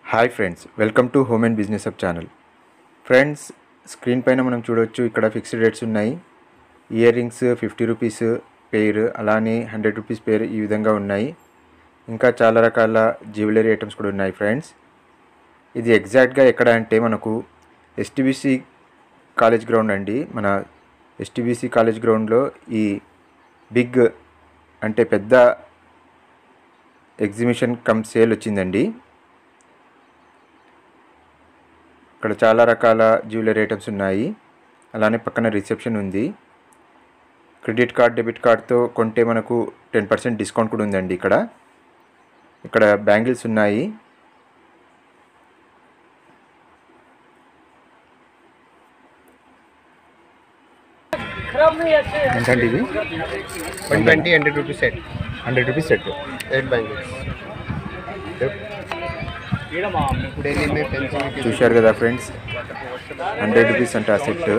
hi friends welcome to home and business up channel friends screen పైన మనం చూడొచ్చు ఇక్కడ ఫిక్స్డ్ రేట్స్ ఉన్నాయి earrings fifty rupees pair అలానే హండ్రెడ్ రూపీస్ పేర్ ఈ విధంగా ఉన్నాయి ఇంకా చాలా రకాల జ్యువెలరీ ఐటమ్స్ కూడా ఉన్నాయి ఫ్రెండ్స్ ఇది ఎగ్జాక్ట్గా ఎక్కడ అంటే మనకు ఎస్టీబీసీ కాలేజ్ గ్రౌండ్ అండి మన ఎస్టీబీసీ కాలేజ్ గ్రౌండ్లో ఈ బిగ్ అంటే పెద్ద ఎగ్జిబిషన్ కమ్ సేల్ వచ్చిందండి ఇక్కడ చాలా రకాల జ్యువెలరీ ఐటమ్స్ ఉన్నాయి అలానే పక్కన రిసెప్షన్ ఉంది క్రెడిట్ కార్డ్ డెబిట్ కార్డ్తో కొంటే మనకు టెన్ పర్సెంట్ డిస్కౌంట్ కూడా ఉందండి ఇక్కడ ఇక్కడ బ్యాంగిల్స్ ఉన్నాయి ఎంతండి ఇది one twenty hundred rupees set hundred rupees set eight bangles daily में पेंसिल की చూశారు కదా ఫ్రెండ్స్ హండ్రెడ్ రూపీస్ అంట ఆ సెట్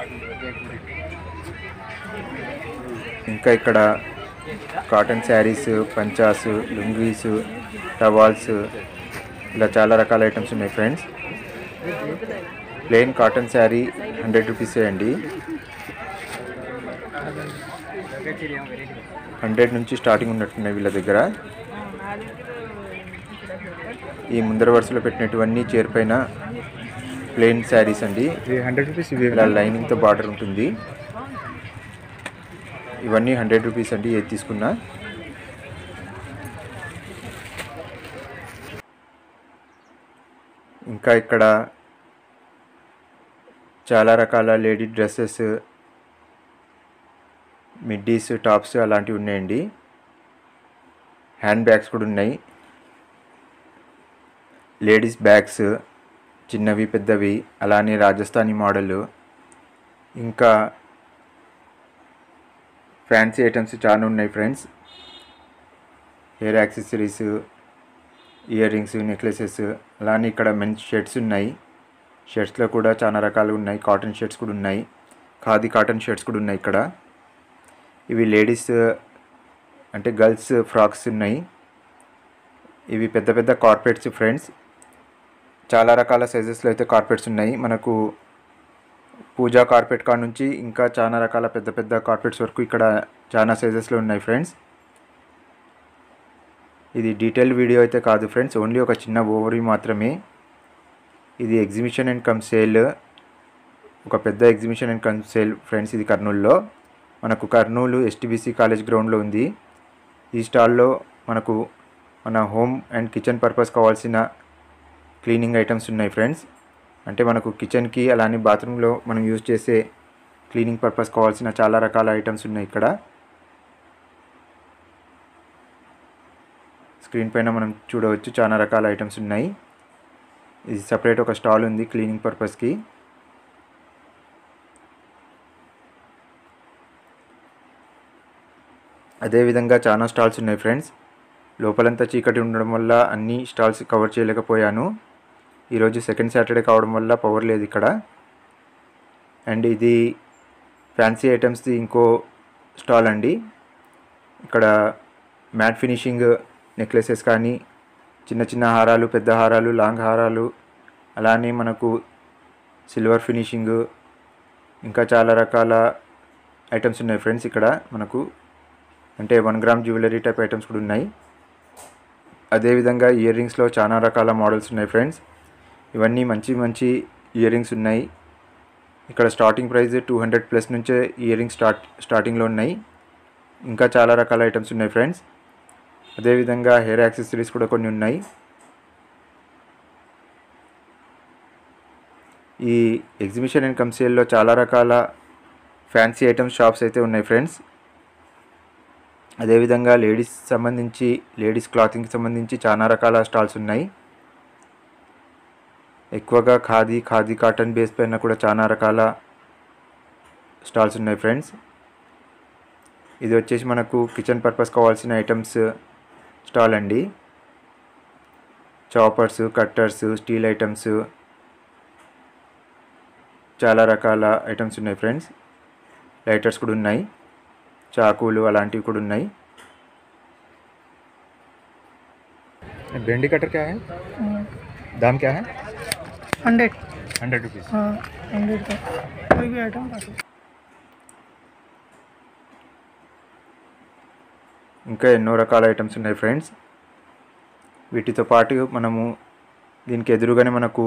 ఇంకా ఇక్కడ కాటన్ శారీస్ పంచాస్ లుంగీస్ టవాల్స్ ఇలా చాలా రకాల ఐటమ్స్ ఉన్నాయి friends plain cotton sari hundred రూపీసే అండి హండ్రెడ్ నుంచి స్టార్టింగ్ ఉన్నట్టున్నాయి వీళ్ళ దగ్గర ఈ ముందర వరుసలో పెట్టినటువన్నీ చైర్ పైన ప్లెయిన్ శారీస్ అండి హండ్రెడ్ రూపీస్ ఇలా లైనింగ్తో బార్డర్ ఉంటుంది ఇవన్నీ హండ్రెడ్ రూపీస్ అండి ఏది తీసుకున్నా ఇంకా ఇక్కడ చాలా రకాల లేడీ డ్రెస్సెస్ మిడ్డీస్ టాప్స్ అలాంటివి ఉన్నాయండి హ్యాండ్ బ్యాగ్స్ కూడా ఉన్నాయి లేడీస్ బ్యాగ్స్ చిన్నవి పెద్దవి అలానే రాజస్థానీ మోడల్ ఇంకా ఫ్యాన్సీ ఐటమ్స్ చాలా ఉన్నాయి friends hair accessories earrings necklaces అలానే ఇక్కడ మెన్స్ షర్ట్స్ ఉన్నాయి షర్ట్స్లో కూడా చాలా రకాలు ఉన్నాయి కాటన్ షర్ట్స్ కూడా ఉన్నాయి ఖాదీ కాటన్ షర్ట్స్ కూడా ఉన్నాయి ఇక్కడ ఇవి లేడీస్ అంటే గర్ల్స్ ఫ్రాక్స్ ఉన్నాయి ఇవి పెద్ద పెద్ద కార్పెట్స్ ఫ్రెండ్స్ చాలా రకాల సైజెస్లో అయితే కార్పెట్స్ ఉన్నాయి మనకు పూజా కార్పెట్ కాడ నుంచి ఇంకా చాలా రకాల పెద్ద పెద్ద కార్పెట్స్ వరకు ఇక్కడ చాలా సైజెస్లో ఉన్నాయి ఫ్రెండ్స్ ఇది డీటెయిల్ వీడియో అయితే కాదు ఫ్రెండ్స్ ఓన్లీ ఒక చిన్న ఓవర్వ్యూ మాత్రమే ఇది ఎగ్జిబిషన్ అండ్ కమ్ సేల్ ఒక పెద్ద exhibition and cum sale friends ఇది కర్నూలులో మనకు కర్నూలు ఎస్టీబీసీ కాలేజ్ గ్రౌండ్లో ఉంది ఈ స్టాల్లో మనకు మన హోమ్ అండ్ కిచెన్ పర్పస్ కావాల్సిన క్లీనింగ్ ఐటమ్స్ ఉన్నాయి ఫ్రెండ్స్ అంటే మనకు కిచెన్కి అలానే బాత్రూంలో మనం యూజ్ చేసే క్లీనింగ్ పర్పస్ కావాల్సిన చాలా రకాల ఐటమ్స్ ఉన్నాయి ఇక్కడ స్క్రీన్ పైన మనం చూడవచ్చు చాలా రకాల ఐటమ్స్ ఉన్నాయి ఇది సపరేట్ ఒక స్టాల్ ఉంది క్లీనింగ్ పర్పస్కి అదేవిధంగా చాలా స్టాల్స్ ఉన్నాయి ఫ్రెండ్స్ లోపలంతా చీకటి ఉండడం వల్ల అన్ని స్టాల్స్ కవర్ చేయలేకపోయాను ఈరోజు సెకండ్ సాటర్డే కావడం వల్ల పవర్ లేదు ఇక్కడ అండ్ ఇది ఫ్యాన్సీ ఐటమ్స్ది ఇంకో స్టాల్ అండి ఇక్కడ మ్యాట్ ఫినిషింగ్ నెక్లెసెస్ కానీ చిన్న చిన్న హారాలు పెద్ద హారాలు లాంగ్ హారాలు అలానే మనకు సిల్వర్ ఫినిషింగ్ ఇంకా చాలా రకాల ఐటమ్స్ ఉన్నాయి ఫ్రెండ్స్ ఇక్కడ మనకు అంటే one gram jewellery type items కూడా ఉన్నాయి అదేవిధంగా ఇయర్ రింగ్స్లో చాలా రకాల మోడల్స్ ఉన్నాయి ఫ్రెండ్స్ ఇవన్నీ మంచి మంచి ఇయర్ రింగ్స్ ఉన్నాయి ఇక్కడ starting price two hundred plus నుంచే ఇయర్ రింగ్స్ స్టార్ట్ స్టార్టింగ్లో ఉన్నాయి ఇంకా చాలా రకాల ఐటమ్స్ ఉన్నాయి ఫ్రెండ్స్ అదేవిధంగా హెయిర్ యాక్సెసరీస్ కూడా కొన్ని ఉన్నాయి ఈ ఎగ్జిబిషన్ అండ్ కంసేల్లో చాలా రకాల ఫ్యాన్సీ ఐటమ్స్ షాప్స్ అయితే ఉన్నాయి ఫ్రెండ్స్ అదేవిధంగా లేడీస్ సంబంధించి లేడీస్ క్లాతింగ్కి సంబంధించి చాలా రకాల స్టాల్స్ ఉన్నాయి ఎక్కువగా ఖాదీ ఖాదీ కాటన్ బేస్ పైన కూడా చాలా రకాల స్టాల్స్ ఉన్నాయి ఫ్రెండ్స్ ఇది వచ్చేసి మనకు కిచెన్ పర్పస్ కావాల్సిన ఐటమ్స్ స్టాల్ అండి చాపర్స్ కట్టర్స్ స్టీల్ ఐటమ్స్ చాలా రకాల ఐటమ్స్ ఉన్నాయి ఫ్రెండ్స్ లైటర్స్ కూడా ఉన్నాయి చాకులు అలాంటివి కూడా ఉన్నాయి भिंडी कटर क्या है दाम क्या है हंड्रेड हंड्रेड रुपीज़ हाँ हंड्रेड का कोई भी आइटम काटो ఇంకా ఎన్నో రకాల ఐటమ్స్ ఉన్నాయి ఫ్రెండ్స్ వీటితో పాటు మనము దీనికి ఎదురుగానే మనకు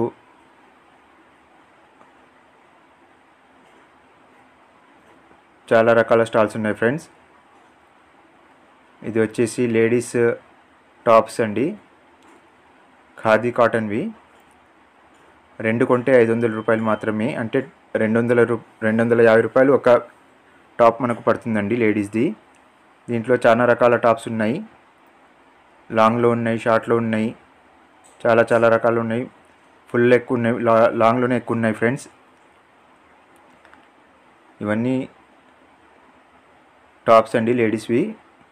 చాలా రకాల స్టాల్స్ ఉన్నాయి ఫ్రెండ్స్ ఇది వచ్చేసి లేడీస్ టాప్స్ అండి ఖాదీ కాటన్వి రెండు కొంటే ఐదు వందల రూపాయలు మాత్రమే అంటే రెండు వందల రూ రెండు వందల యాభై రూపాయలు ఒక టాప్ మనకు పడుతుందండి లేడీస్ది దీంట్లో చాలా రకాల టాప్స్ ఉన్నాయి లాంగ్లో ఉన్నాయి షార్ట్లో ఉన్నాయి చాలా చాలా రకాలు ఉన్నాయి ఫుల్ ఎక్కువ ఉన్నాయి లా లాంగ్లోనే ఎక్కువ ఉన్నాయి ఫ్రెండ్స్ ఇవన్నీ టాప్స్ అండి లేడీస్వి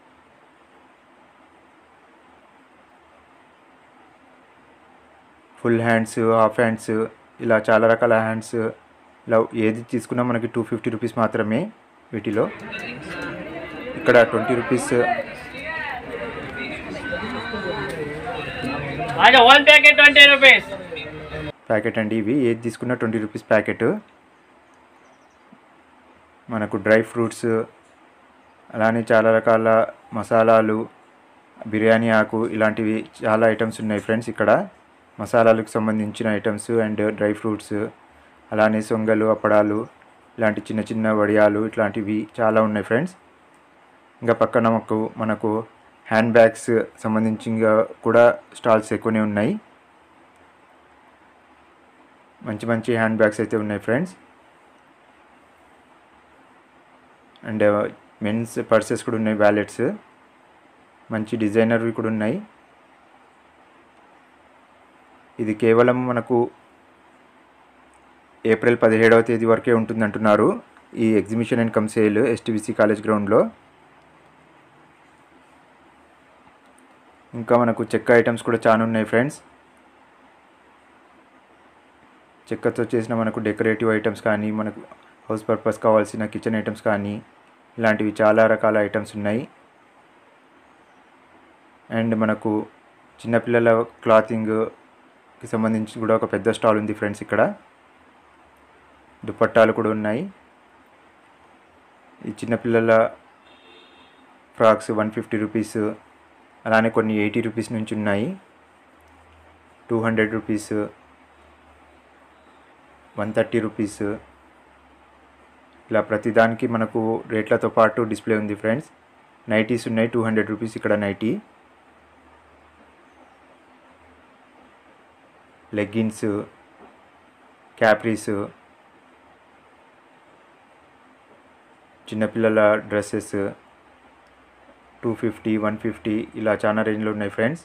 ఫుల్ హ్యాండ్స్ హాఫ్ హ్యాండ్స్ ఇలా చాలా రకాల హ్యాండ్స్ ఇలా ఏది తీసుకున్నా మనకి టూ ఫిఫ్టీ రూపీస్ మాత్రమే వీటిలో ఇక్కడ ట్వంటీ రూపీస్ आज one packet twenty rupees packet అండి ఇవి ఏది తీసుకున్నా ట్వంటీ రూపీస్ ప్యాకెట్ మనకు డ్రై ఫ్రూట్స్ అలానే చాలా రకాల మసాలాలు బిర్యానీ ఆకు ఇలాంటివి చాలా ఐటమ్స్ ఉన్నాయి ఫ్రెండ్స్ ఇక్కడ మసాలాలకు సంబంధించిన ఐటమ్స్ అండ్ డ్రై ఫ్రూట్స్ అలానే సొంగలు అప్పడాలు ఇలాంటి చిన్న చిన్న వడియాలు ఇట్లాంటివి చాలా ఉన్నాయి ఫ్రెండ్స్ ఇంకా పక్కన మనకు మనకు హ్యాండ్ బ్యాగ్స్ సంబంధించి కూడా స్టాల్స్ ఎక్కువనే ఉన్నాయి మంచి మంచి హ్యాండ్ బ్యాగ్స్ అయితే ఉన్నాయి ఫ్రెండ్స్ అండ్ మెన్స్ పర్సెస్ కూడా ఉన్నాయి వ్యాలెట్స్ మంచి డిజైనర్వి కూడా ఉన్నాయి ఇది కేవలం మనకు ఏప్రిల్ పదిహేడవ తేదీ వరకే ఉంటుంది అంటున్నారు ఈ exhibition and cum sale STBC college గ్రౌండ్లో ఇంకా మనకు చెక్క ఐటమ్స్ కూడా చాలా ఉన్నాయి ఫ్రెండ్స్ చెక్కతో చేసిన మనకు డెకరేటివ్ ఐటమ్స్ కానీ మనకు హౌస్ పర్పస్ కావాల్సిన కిచెన్ ఐటమ్స్ కానీ ఇలాంటివి చాలా రకాల ఐటమ్స్ ఉన్నాయి అండ్ మనకు చిన్నపిల్లల క్లాతింగ్కి సంబంధించి కూడా ఒక పెద్ద స్టాల్ ఉంది ఫ్రెండ్స్ ఇక్కడ దుపట్టాలు కూడా ఉన్నాయి ఈ చిన్నపిల్లల ఫ్రాక్స్ వన్ ఫిఫ్టీ రూపీస్ అలానే కొన్ని ఎయిటీ రూపీస్ నుంచి ఉన్నాయి two hundred rupees one thirty rupees ఇలా ప్రతిదానికి మనకు రేట్లతో పాటు డిస్ప్లే ఉంది ఫ్రెండ్స్ నైటీస్ ఉన్నాయి టూ హండ్రెడ్ రూపీస్ ఇక్కడ నైటీ లెగ్గిన్స్ క్యాప్రీస్ చిన్నపిల్లల dresses two fifty one fifty ఇలా చాలా రేంజ్లో ఉన్నాయి ఫ్రెండ్స్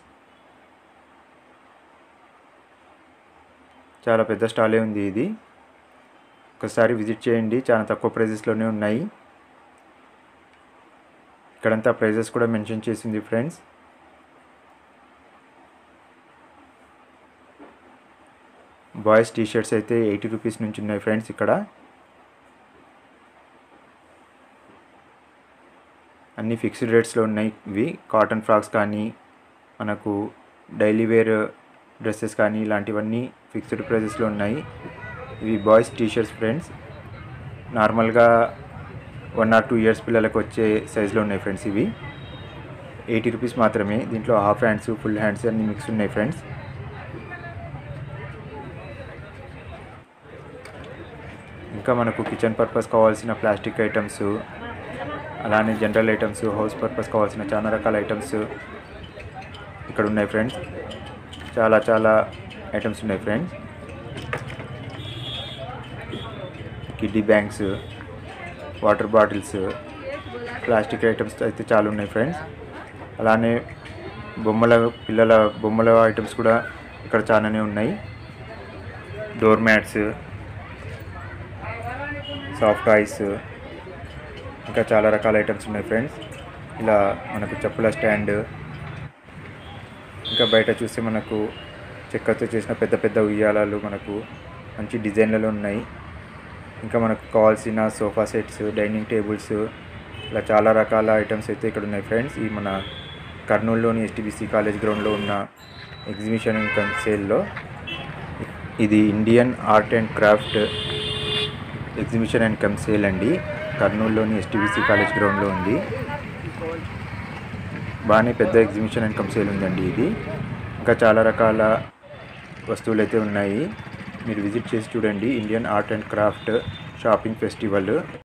చాలా పెద్ద స్టాలే ఉంది ఇది ఒకసారి విజిట్ చేయండి చాలా తక్కువ ప్రైజెస్లోనే ఉన్నాయి ఇక్కడంతా ప్రైజెస్ కూడా మెన్షన్ చేసింది ఫ్రెండ్స్ బాయ్స్ టీ షర్ట్స్ అయితే ఎయిటీ రూపీస్ నుంచి ఉన్నాయి ఫ్రెండ్స్ ఇక్కడ అన్ని ఫిక్స్డ్ రేట్స్లో ఉన్నాయి ఇవి కాటన్ ఫ్రాక్స్ కానీ మనకు డైలీ వేర్ డ్రెస్సెస్ కానీ ఇలాంటివన్నీ ఫిక్స్డ్ ప్రైజెస్లో ఉన్నాయి ఇవి బాయ్స్ టీ షర్ట్స్ ఫ్రెండ్స్ నార్మల్గా వన్ ఆర్ టూ ఇయర్స్ పిల్లలకు వచ్చే సైజులో ఉన్నాయి ఫ్రెండ్స్ ఇవి ఎయిటీ రూపీస్ మాత్రమే దీంట్లో హాఫ్ హ్యాండ్స్ ఫుల్ హ్యాండ్స్ అన్ని మిక్స్ ఉన్నాయి ఫ్రెండ్స్ ఇంకా మనకు కిచెన్ పర్పస్ కావాల్సిన ప్లాస్టిక్ ఐటమ్స్ అలానే జనరల్ ఐటమ్స్ హౌస్ పర్పస్ కావాల్సిన చాలా రకాల ఐటమ్స్ ఇక్కడ ఉన్నాయి ఫ్రెండ్స్ చాలా చాలా ఐటమ్స్ ఉన్నాయి friends kiddy banks water bottles plastic items అయితే చాలా ఉన్నాయి ఫ్రెండ్స్ అలానే బొమ్మల పిల్లల బొమ్మల ఐటమ్స్ కూడా ఇక్కడ చాలానే ఉన్నాయి డోర్ మ్యాట్స్ సాఫ్ట్ టాయ్స్ ఇంకా చాలా రకాల ఐటమ్స్ ఉన్నాయి ఫ్రెండ్స్ ఇలా మనకు చెప్పుల స్టాండ్ ఇంకా బయట చూస్తే మనకు చెక్కతో చేసిన పెద్ద పెద్ద ఉయ్యాలాలు మనకు మంచి డిజైన్లలో ఉన్నాయి ఇంకా మనకు కావాల్సిన సోఫా సెట్స్ డైనింగ్ టేబుల్స్ ఇలా చాలా రకాల ఐటమ్స్ అయితే ఇక్కడ ఉన్నాయి ఫ్రెండ్స్ ఈ మన కర్నూలులోని ఎస్టీబీసీ కాలేజ్ గ్రౌండ్లో ఉన్న ఎగ్జిబిషన్ ఇంకా సేల్లో ఇది Indian art and craft exhibition and cum sale అండి కర్నూలులోని ఎస్టీబీసీ కాలేజ్ గ్రౌండ్లో ఉంది బాగానే పెద్ద ఎగ్జిబిషన్ అండ్ కమ్ సేల్ ఉందండి ఇది ఇంకా చాలా రకాల వస్తువులు అయితే ఉన్నాయి మీరు విజిట్ చేసి చూడండి Indian art and craft shopping festival